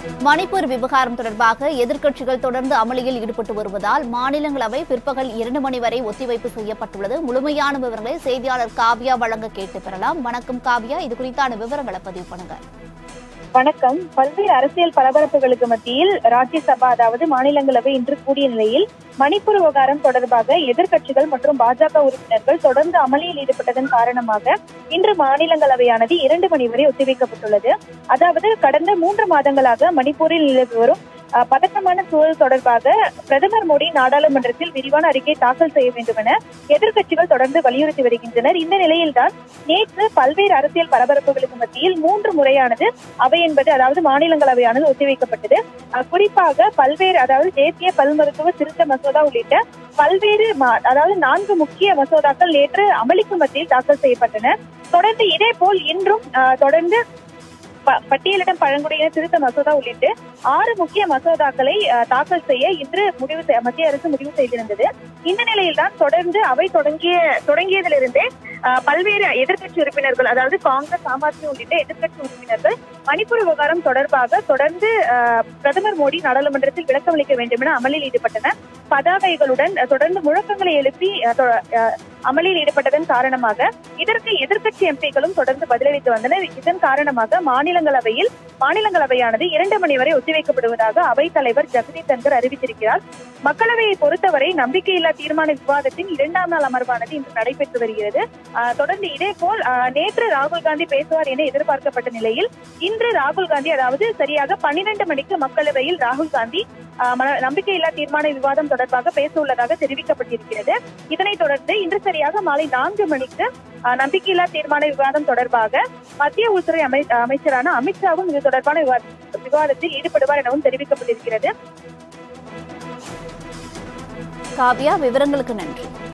மணிப்பூர் விவகாரம் தொடர்பாக எதிர்க்கட்சிகள் தொடர்ந்து அமளியில் ஈடுபட்டு வருவதால் மாநிலங்களவை பிற்பகல் இரண்டு மணி வரை ஒத்திவைப்பு செய்யப்பட்டுள்ளது முழுமையான விவரங்களை செய்தியாளர் காவ்யா வழங்க கேட்டு பெறலாம் வணக்கம் காவ்யா இது குறித்தான விவரங்களை பதிவு பண்ணுங்க வணக்கம் பல்வேறு அரசியல் பரபரப்புகளுக்கு மத்தியில் ராஜ்யசபா அதாவது மாநிலங்களவை இன்று கூடிய நிலையில் மணிப்பூர் விவகாரம் தொடர்பாக எதிர்க்கட்சிகள் மற்றும் பாஜக உறுப்பினர்கள் தொடர்ந்து அமளியில் ஈடுபட்டதன் காரணமாக இன்று மாநிலங்களவையானது இரண்டு மணி வரை ஒத்திவைக்கப்பட்டுள்ளது அதாவது கடந்த மூன்று மாதங்களாக மணிப்பூரில் நிலவி வரும் அஹ், பதட்டமான சூழல் தொடர்பாக பிரதமர் மோடி நாடாளுமன்றத்தில் விரிவான அறிக்கை தாக்கல் செய்ய வேண்டும் என எதிர்க்கட்சிகள் தொடர்ந்து வலியுறுத்தி வருகின்றனர் இந்த நிலையில்தான் நேற்று பல்வேறு அரசியல் பரபரப்புகளுக்கு மத்தியில் மூன்று முறையானது அவை என்பது அதாவது மாநிலங்களவையானது ஒத்திவைக்கப்பட்டது அஹ் குறிப்பாக பல்வேறு அதாவது தேசிய பல் மருத்துவ திருத்த மசோதா உள்ளிட்ட பல்வேறு மா- அதாவது நான்கு முக்கிய மசோதாக்கள் நேற்று அமளிக்கு மத்தியில் தாக்கல் செய்யப்பட்டன தொடர்ந்து இதே போல் இன்றும் அஹ், தொடர்ந்து ப- பட்டியலிடம் பழங்குடியினர் திருத்த மசோதா உள்ளிட்டு ஆறு முக்கிய மசோதாக்களை அஹ், தாக்கல் செய்ய இன்று முடிவு செய்- மத்திய அரசு முடிவு செய்திருந்தது இந்த நிலையில்தான் தொடர்ந்து அவை தொடங்கிய தொடங்கியதிலிருந்தே அஹ், பல்வேறு எதிர்க்கட்சி உறுப்பினர்கள் அதாவது காங்கிரஸ் ஆம் ஆத்மி உள்ளிட்ட எதிர்க்கட்சி உறுப்பினர்கள் மணிப்பூர் விவகாரம் தொடர்பாக தொடர்ந்து அஹ், பிரதமர் மோடி நாடாளுமன்றத்தில் விளக்கம் அளிக்க வேண்டும் என அமளியில் ஈடுபட்டனர் பதாகைகளுடன் அஹ், தொடர்ந்து முழக்கங்களை எழுப்பி அஹ், தொ- அஹ், அமளியில் ஈடுபட்டதன் காரணமாக இதற்கு எதிர்க்கட்சி எம்பிக்களும் தொடர்ந்து பதிலளித்து வந்தனர் இதன் காரணமாக மாநிலங்களவையில் மாநிலங்களவையானது இரண்டு மணி வரை ஒத்திவைக்கப்படுவதாக அவைத் தலைவர் ஜெகதீப் தன்கர் அறிவித்திருக்கிறார் மக்களவையை பொறுத்தவரை நம்பிக்கையில்லா தீர்மான விவாதத்தின் இரண்டாம் நாள் அமர்வானது இன்று நடைபெற்று வருகிறது ஆஹ் தொடர்ந்து இதே போல் ஆஹ் நேற்று ராகுல் காந்தி பேசுவார் என எதிர்பார்க்கப்பட்ட நிலையில் இன்று ராகுல் காந்தி அதாவது சரியாக பன்னிரண்டு மணிக்கு மக்களவையில் ராகுல் காந்தி ஆஹ் ம- நம்பிக்கையில்லா தீர்மான விவாதம் தொடர்பாக பேச உள்ளதாக தெரிவிக்கப்பட்டிருக்கிறது இதனைத் தொடர்ந்து இன்று சரியாக மாலை நான்கு மணிக்கு ஆஹ் நம்பிக்கையில்லா தீர்மான விவாதம் தொடர்பாக மத்திய உள்துறை அமை அமைச்சரான அமித்ஷாவும் இது தொடர்பான விவாத- விவாதத்தில் ஈடுபடுவார் எனவும் தெரிவிக்கப்பட்டிருக்கிறது காவ்யா விவரங்களுக்கு நன்றி